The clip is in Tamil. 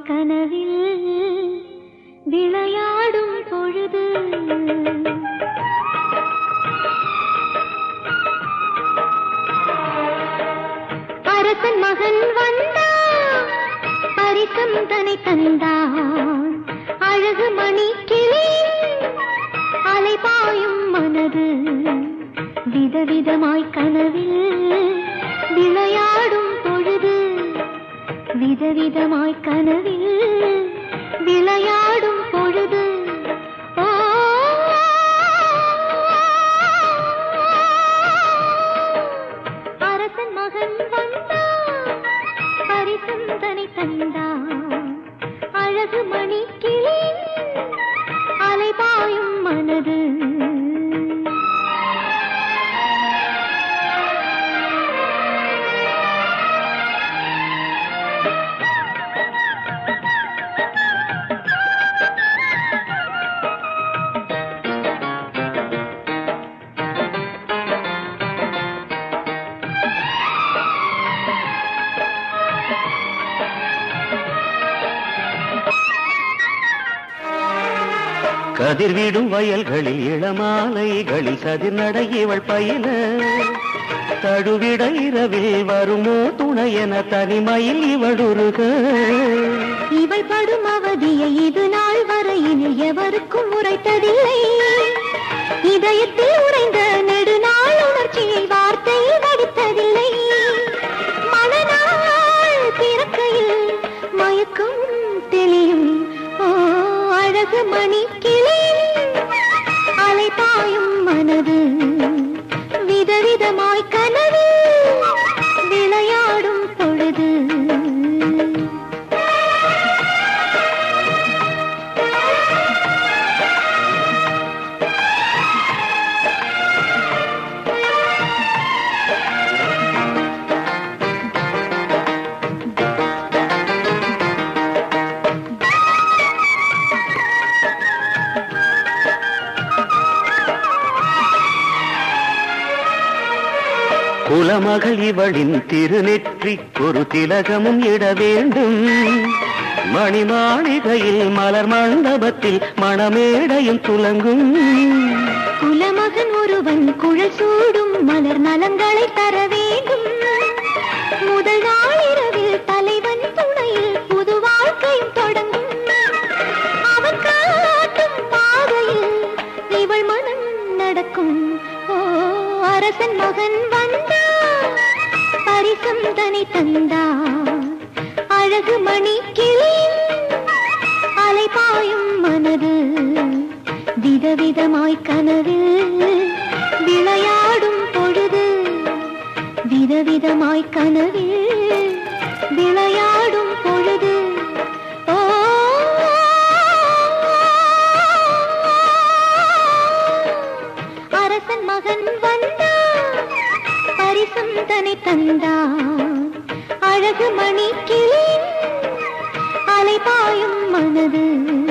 கனவில் விளையாடும் பொழுது அரசன் மகன் வந்தான் பரிசம் தனை தந்தான் அழகு மணி கிளி அலைபாயும் மனது விதவிதமாய் கனவில் விளையாடும் பொழுது விதவிதமாய் கனவில் விளையாடும் பொழுது ஓ அரசன் மகன் வந்தான் பரிசம் தனை தந்தான் அழகு மணி கிளி அலைபாயும் மனது கதிர்விடும் வயல்களில் இளமாலைகளில் கதிர் நடை இவள் பயில தடுவிட இரவில் வருமோ துணை என தனிமையில் இவள் உருக இவள் படும் அவதியை இது நாள் வரையினில் எவருக்கும் உரைத்ததில்லை இதயத்தில் உறைந்த நெடுநாள் உணர்ச்சியை வார்த்தையில் வடித்ததில்லை மனநாள் பிறக்கையில் மயக்கம் தெளியும் ஓ அழகு மணி கிளி அலைபாயும் மனது விதவிதமாய் கனவு விளையாடும் பொழுது குலமகள் இவளின் திருநெற்றி ஒரு திலகமும் இட வேண்டும் மணிமாளிகையில் மலர் மண்டபத்தில் மணமேடையும் துலங்கும் குலமகன் ஒருவன் குழல் சூடும் மலர் நலங்களை தர வேண்டும் முதல் நாளிரவில் தலைவன் துணையில் புது வாழ்க்கையும் தொடங்கும் அவன் காட்டும் பாதையில் இவள் மனம் நடக்கும் ஓ அரசன் மகன் வந்தான் பரிசம் தனை தந்தான் அழகு மணி கிளி அலைபாயும் மனது விதவிதமாய் கனவில் விளையாடும் பொழுது விதவிதமாய் கனவில் விளையாடும் பொழுது ஓ அரசன் மகன் வந்தான் பரிசம் தனை தந்தான் அழகு மணி கிளி அலைபாயும் மனது